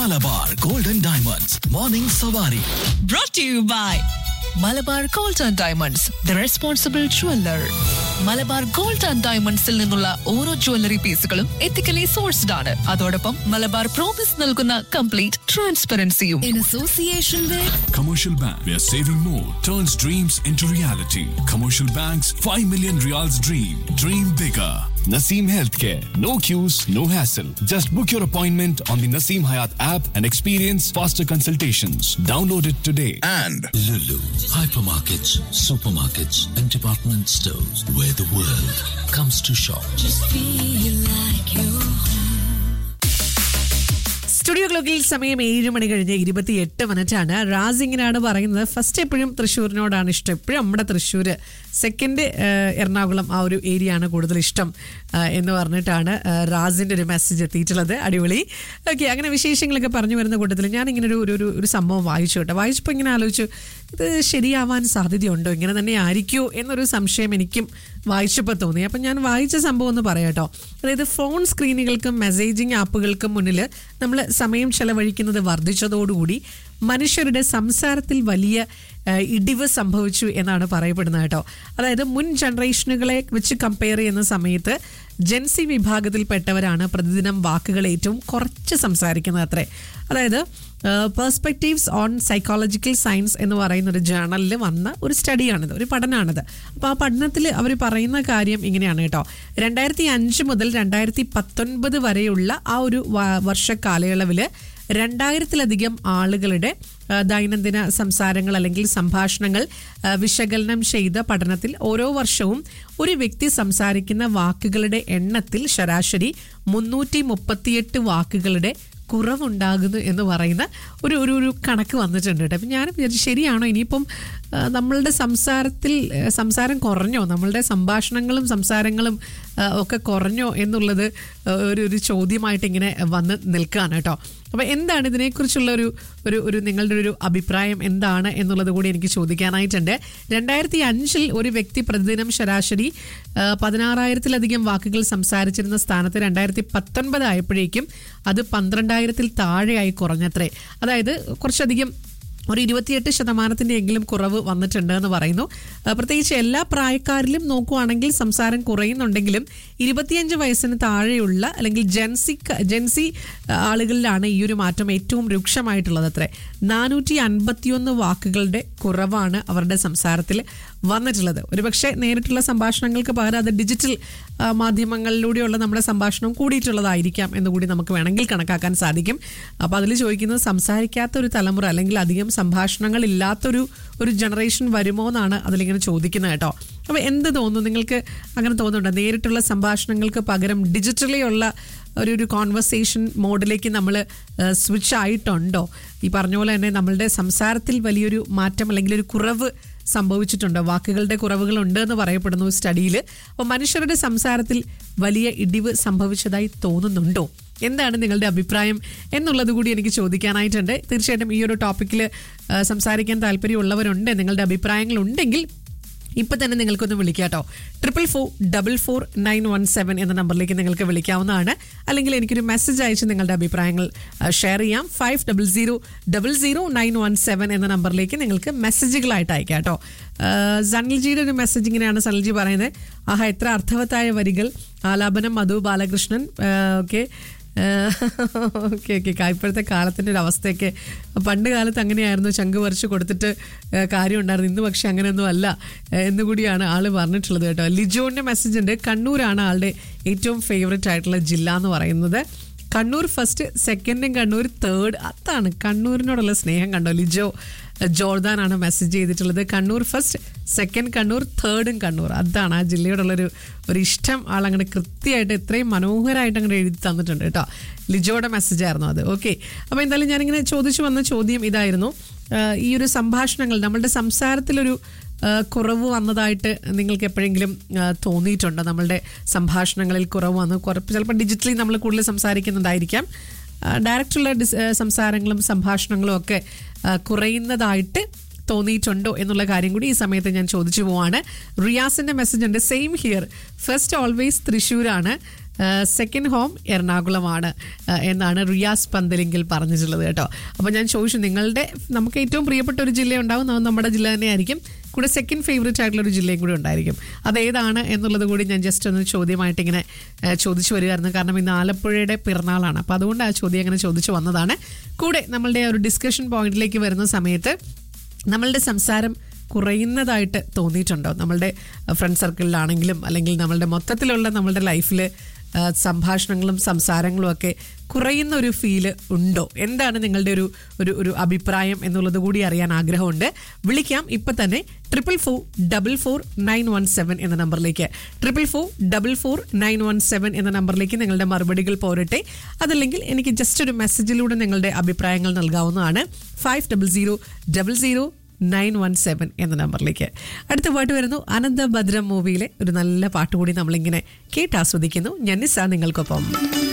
Malabar golden diamonds morning സവാരി brought to you by Malabar gold and diamonds the responsible jeweller Malabar gold and ഡയമണ്ട്സിൽ നിന്നുള്ള ഓരോ jewellery പീസുകളും ethically sourced ആണ് അതോടൊപ്പം മലബാർ പ്രോമിസ് നൽകുന്ന കംപ്ലീറ്റ് ട്രാൻസ്പെറൻസിയും in association with Commercial Bank, where saving more turns dreams into reality. Commercial Bank's 5 million reals dream. Dream bigger. Naseem Healthcare. No queues, no hassle. Just book your appointment on the Naseem Hayat app and experience faster consultations. Download it today. and Lulu, hypermarkets, supermarkets, and department stores where the world comes to shop. Studio ക്ലോക്കിൽ സമയം ഏഴ് മണി കഴിഞ്ഞ് ഇരുപത്തിയെട്ട് minute ആണ് Ras ഇങ്ങനെയാണ് പറയുന്നത് first എപ്പോഴും തൃശ്ശൂരിനോടാണ് ഇഷ്ടം എപ്പോഴും നമ്മുടെ തൃശ്ശൂർ സെക്കൻഡ് എറണാകുളം ആ ഒരു ഏരിയ ആണ് കൂടുതൽ ഇഷ്ടം ആ, എന്ന് പറഞ്ഞിട്ടാണ് ആ, റാസിന്റെ ഒരു മെസ്സേജ് എത്തിയിട്ടുള്ളത് അടിപൊളി ഓക്കെ അങ്ങനെ വിശേഷങ്ങളൊക്കെ പറഞ്ഞു വരുന്ന കൂട്ടത്തിൽ ഞാൻ ഇങ്ങനെ ഒരു ഒരു- ഒരു ഒരു സംഭവം വായിച്ചു കേട്ടോ വായിച്ചപ്പോൾ ഇങ്ങനെ ആലോചിച്ചു ഇത് ശരിയാവാൻ സാധ്യതയുണ്ടോ ഇങ്ങനെ തന്നെ ആയിരിക്കുമോ എന്നൊരു സംശയം എനിക്കും വായിച്ചപ്പോൾ തോന്നി അപ്പം ഞാൻ വായിച്ച സംഭവം ഒന്ന് പറയാം കേട്ടോ അതായത് ഫോൺ സ്ക്രീനുകൾക്കും മെസ്സേജിങ് ആപ്പുകൾക്കും മുന്നിൽ നമ്മൾ സമയം ചെലവഴിക്കുന്നത് വർദ്ധിച്ചതോടുകൂടി മനുഷ്യരുടെ സംസാരത്തിൽ വലിയ ആ, ഇടിവ് സംഭവിച്ചു എന്നാണ് പറയപ്പെടുന്നത് കേട്ടോ അതായത് മുൻ ജനറേഷനുകളെ വെച്ച് കമ്പയർ ചെയ്യുന്ന സമയത്ത് ജെൻസി വിഭാഗത്തിൽപ്പെട്ടവരാണ് പ്രതിദിനം വാക്കുകൾ ഏറ്റവും കുറച്ച് സംസാരിക്കുന്നത് അത്രേ അതായത് പെർസ്പെക്റ്റീവ്സ് ഓൺ സൈക്കോളജിക്കൽ സയൻസ് എന്ന് പറയുന്ന ഒരു ജേണലിൽ വന്ന ഒരു സ്റ്റഡിയാണിത് ഒരു പഠനമാണിത് അപ്പോൾ ആ പഠനത്തിൽ അവർ പറയുന്ന കാര്യം ഇങ്ങനെയാണ് കേട്ടോ രണ്ടായിരത്തി അഞ്ച് മുതൽ രണ്ടായിരത്തി പത്തൊൻപത് വരെയുള്ള ആ ഒരു വ- വർഷ കാലയളവിൽ രണ്ടായിരത്തിലധികം ആളുകളുടെ ആ, ദൈനംദിന സംസാരങ്ങൾ അല്ലെങ്കിൽ സംഭാഷണങ്ങൾ ആ, വിശകലനം ചെയ്ത പഠനത്തിൽ ഓരോ വർഷവും ഒരു വ്യക്തി സംസാരിക്കുന്ന വാക്കുകളുടെ എണ്ണത്തിൽ ശരാശരി മുന്നൂറ്റി മുപ്പത്തിയെട്ട് വാക്കുകളുടെ കുറവുണ്ടാകുന്നു എന്ന് പറയുന്ന ഒരു ഒരു ഒരു കണക്ക് വന്നിട്ടുണ്ട് കേട്ടോ അപ്പം ഞാൻ വിചാരിച്ചു ശരിയാണോ ഇനിയിപ്പം ആ, നമ്മളുടെ സംസാരത്തിൽ ആ, സംസാരം കുറഞ്ഞോ നമ്മളുടെ സംഭാഷണങ്ങളും സംസാരങ്ങളും ആ, ഒക്കെ കുറഞ്ഞോ എന്നുള്ളത് ആ, ഒരു ഒരു ചോദ്യമായിട്ട് ഇങ്ങനെ വന്ന് നിൽക്കുകയാണ് കേട്ടോ അപ്പോൾ എന്താണ് ഇതിനെക്കുറിച്ചുള്ള ഒരു ഒരു ഒരു നിങ്ങളുടെ ഒരു അഭിപ്രായം എന്താണ് എന്നുള്ളത് കൂടി എനിക്ക് ചോദിക്കാനായിട്ടുണ്ട് രണ്ടായിരത്തി അഞ്ചിൽ ഒരു വ്യക്തി പ്രതിദിനം ശരാശരി ആ, പതിനാറായിരത്തിലധികം വാക്കുകൾ സംസാരിച്ചിരുന്ന സ്ഥാനത്ത് രണ്ടായിരത്തി പത്തൊൻപത് ആയപ്പോഴേക്കും അത് പന്ത്രണ്ടായിരത്തിൽ താഴെയായി കുറഞ്ഞത്രേ അതായത് കുറച്ചധികം ഒരു ഇരുപത്തിയെട്ട് ശതമാനത്തിൻ്റെ എങ്കിലും കുറവ് വന്നിട്ടുണ്ട് എന്ന് പറയുന്നു ആ, പ്രത്യേകിച്ച് എല്ലാ പ്രായക്കാരിലും നോക്കുവാണെങ്കിൽ സംസാരം കുറയുന്നുണ്ടെങ്കിലും ഇരുപത്തിയഞ്ച് വയസ്സിന് താഴെയുള്ള അല്ലെങ്കിൽ ജെൻസി ജെൻസി ആ, ആളുകളിലാണ് ഈ ഒരു മാറ്റം ഏറ്റവും രൂക്ഷമായിട്ടുള്ളത് അത്രേ നാനൂറ്റി അൻപത്തിയൊന്ന് വാക്കുകളുടെ കുറവാണ് അവരുടെ സംസാരത്തിൽ വന്നിട്ടുള്ളത് ഒരുപക്ഷെ നേരിട്ടുള്ള സംഭാഷണങ്ങൾക്ക് പകരം അത് ഡിജിറ്റൽ ആ, മാധ്യമങ്ങളിലൂടെയുള്ള നമ്മുടെ സംഭാഷണം കൂടിയിട്ടുള്ളതായിരിക്കാം എന്ന് കൂടി നമുക്ക് വേണമെങ്കിൽ കണക്കാക്കാൻ സാധിക്കും അപ്പോൾ അതിൽ ചോദിക്കുന്നത് സംസാരിക്കാത്ത ഒരു തലമുറ അല്ലെങ്കിൽ അധികം സംഭാഷണങ്ങൾ ഇല്ലാത്തൊരു ഒരു ജനറേഷൻ വരുമോ എന്നാണ് അതിലിങ്ങനെ ചോദിക്കുന്നത് കേട്ടോ അപ്പോൾ എന്ത് തോന്നുന്നു നിങ്ങൾക്ക് അങ്ങനെ തോന്നുന്നുണ്ടോ നേരിട്ടുള്ള സംഭാഷണങ്ങൾക്ക് പകരം ഡിജിറ്റലി ഉള്ള ഒരു ഒരു കോൺവെർസേഷൻ മോഡിലേക്ക് നമ്മൾ സ്വിച്ച് ആയിട്ടുണ്ടോ ഈ പറഞ്ഞ പോലെ തന്നെ നമ്മളുടെ സംസാരത്തിൽ വലിയൊരു മാറ്റം അല്ലെങ്കിൽ ഒരു കുറവ് സംഭവിച്ചിട്ടുണ്ട് വാക്കുകളുടെ കുറവുകളുണ്ട് എന്ന് പറയപ്പെടുന്നു സ്റ്റഡിയിൽ അപ്പോൾ മനുഷ്യരുടെ സംസാരത്തിൽ വലിയ ഇടിവ് സംഭവിച്ചതായി തോന്നുന്നുണ്ടോ എന്താണ് നിങ്ങളുടെ അഭിപ്രായം എന്നുള്ളത് കൂടി എനിക്ക് ചോദിക്കാനായിട്ടുണ്ട് തീർച്ചയായിട്ടും ഈ ഒരു ടോപ്പിക്കിൽ സംസാരിക്കാൻ താല്പര്യമുള്ളവരുണ്ട് നിങ്ങളുടെ അഭിപ്രായങ്ങൾ ഉണ്ടെങ്കിൽ ഇപ്പൊ തന്നെ നിങ്ങൾക്കൊന്ന് വിളിക്കാട്ടോ triple four double four nine one seven എന്ന നമ്പറിലേക്ക് നിങ്ങൾക്ക് വിളിക്കാവുന്നതാണ് അല്ലെങ്കിൽ എനിക്കൊരു മെസ്സേജ് അയച്ച് നിങ്ങളുടെ അഭിപ്രായങ്ങൾ ഷെയർ ചെയ്യാം five double zero double zero nine one seven എന്ന നമ്പറിലേക്ക് നിങ്ങൾക്ക് മെസ്സേജുകളായിട്ട് അയക്കാം കേട്ടോ സനൽജിയുടെ ഒരു മെസ്സേജ് ഇങ്ങനെയാണ് സനൽജി പറയുന്നത് ആഹാ എത്ര അർത്ഥവത്തായ വരികൾ ആലാപനം Madhu Balakrishnan okay okay okay ഇപ്പോഴത്തെ കാലത്തിൻ്റെ ഒരു അവസ്ഥയൊക്കെ പണ്ട് കാലത്ത് അങ്ങനെയായിരുന്നു ചങ്ക് പറിച്ച് കൊടുത്തിട്ട് ആ, കാര്യം ഉണ്ടായിരുന്നു ഇന്ന് പക്ഷെ അങ്ങനെയൊന്നും അല്ല ആ, എന്നുകൂടിയാണ് ആള് പറഞ്ഞിട്ടുള്ളത് കേട്ടോ ലിജോന്റെ മെസ്സേജ് ഉണ്ട് കണ്ണൂരാണ് ആളുടെ ഏറ്റവും ഫേവററ്റ് ആയിട്ടുള്ള ജില്ല എന്ന് പറയുന്നത് കണ്ണൂർ ഫസ്റ്റ് സെക്കൻഡും കണ്ണൂർ തേർഡ് അതാണ് കണ്ണൂരിനോടുള്ള സ്നേഹം കണ്ടോ ലിജോ ജോർദാനാണ് മെസ്സേജ് ചെയ്തിട്ടുള്ളത് കണ്ണൂർ ഫസ്റ്റ് സെക്കൻഡ് കണ്ണൂർ തേർഡും കണ്ണൂർ അതാണ് ആ ജില്ലയോടുള്ളൊരു ഒരു ഇഷ്ടം ആളങ്ങനെ കൃത്യമായിട്ട് എത്രയും മനോഹരമായിട്ട് അങ്ങനെ എഴുതി തന്നിട്ടുണ്ട് കേട്ടോ ലിജോയുടെ മെസ്സേജ് ആയിരുന്നു അത് ഓക്കെ അപ്പോൾ എന്തായാലും ഞാനിങ്ങനെ ചോദിച്ചു വന്ന ചോദ്യം ഇതായിരുന്നു ആ, ഈ ഒരു സംഭാഷണങ്ങൾ നമ്മളുടെ സംസാരത്തിലൊരു ആ, കുറവ് വന്നതായിട്ട് നിങ്ങൾക്ക് എപ്പോഴെങ്കിലും ആ, തോന്നിയിട്ടുണ്ടോ നമ്മളുടെ സംഭാഷണങ്ങളിൽ കുറവ് വന്ന് കുറപ്പ് ചിലപ്പോൾ ഡിജിറ്റലി നമ്മൾ കൂടുതൽ സംസാരിക്കുന്നുണ്ടായിരിക്കാം ഡയറക്റ്റുള്ള ഡിസ് ആ, സംസാരങ്ങളും സംഭാഷണങ്ങളും ഒക്കെ ആ, കുറയുന്നതായിട്ട് തോന്നിയിട്ടുണ്ടോ എന്നുള്ള കാര്യം കൂടി ഈ സമയത്ത് ഞാൻ ചോദിച്ചു പോവാണ് റിയാസിന്റെ മെസ്സേജ് ഉണ്ട് സെയിം ഹിയർ ഫസ്റ്റ് ഓൾവേസ് തൃശ്ശൂരാണ് സെക്കൻഡ് ഹോം എറണാകുളമാണ് ആ, എന്നാണ് റിയാസ് പന്തലിങ്കിൽ പറഞ്ഞിട്ടുള്ളത് കേട്ടോ അപ്പോൾ ഞാൻ ചോദിച്ചു നിങ്ങളുടെ നമുക്ക് ഏറ്റവും പ്രിയപ്പെട്ട ഒരു ജില്ല ഉണ്ടാവും അത് നമ്മുടെ ജില്ല തന്നെയായിരിക്കും കൂടെ സെക്കൻഡ് ഫേവറേറ്റ് ആയിട്ടുള്ള ഒരു ജില്ലയും കൂടി ഉണ്ടായിരിക്കും അതേതാണ് എന്നുള്ളത് കൂടി ഞാൻ ജസ്റ്റ് ഒന്ന് ചോദ്യമായിട്ട് ഇങ്ങനെ ആ, ചോദിച്ചു വരികയായിരുന്നു കാരണം ഇന്ന് ആലപ്പുഴയുടെ പിറന്നാളാണ് അപ്പോൾ അതുകൊണ്ട് ആ ചോദ്യം അങ്ങനെ ചോദിച്ചു വന്നതാണ് കൂടെ നമ്മളുടെ ആ ഒരു ഡിസ്കഷൻ പോയിന്റിലേക്ക് വരുന്ന സമയത്ത് നമ്മളുടെ സംസാരം കുറയുന്നതായിട്ട് തോന്നിയിട്ടുണ്ടോ നമ്മളുടെ ഫ്രണ്ട് സർക്കിളിലാണെങ്കിലും അല്ലെങ്കിൽ നമ്മളുടെ മൊത്തത്തിലുള്ള നമ്മളുടെ ലൈഫിൽ സംഭാഷണങ്ങളും സംസാരങ്ങളും ഒക്കെ കുറയുന്ന ഒരു ഫീല് ഉണ്ടോ എന്താണ് നിങ്ങളുടെ ഒരു ഒരു ഒരു അഭിപ്രായം എന്നുള്ളത് കൂടി അറിയാൻ ആഗ്രഹമുണ്ട് വിളിക്കാം ഇപ്പൊ തന്നെ triple four double four nine one seven എന്ന നമ്പറിലേക്ക് triple four double four nine one seven എന്ന നമ്പറിലേക്ക് നിങ്ങളുടെ മറുപടികൾ പോരട്ടെ അതല്ലെങ്കിൽ എനിക്ക് ജസ്റ്റ് ഒരു മെസ്സേജിലൂടെ നിങ്ങളുടെ അഭിപ്രായങ്ങൾ നൽകാവുന്നതാണ് five double zero double zero nine one seven എന്ന നമ്പറിലേക്ക് അടുത്ത പാട്ട് വരുന്നു അനന്തഭദ്രം മൂവിയിലെ ഒരു നല്ല പാട്ട് കൂടി നമ്മളിങ്ങനെ കേട്ടാസ്വദിക്കുന്നു ഞാൻ നിസ്സാ നിങ്ങൾക്കൊപ്പം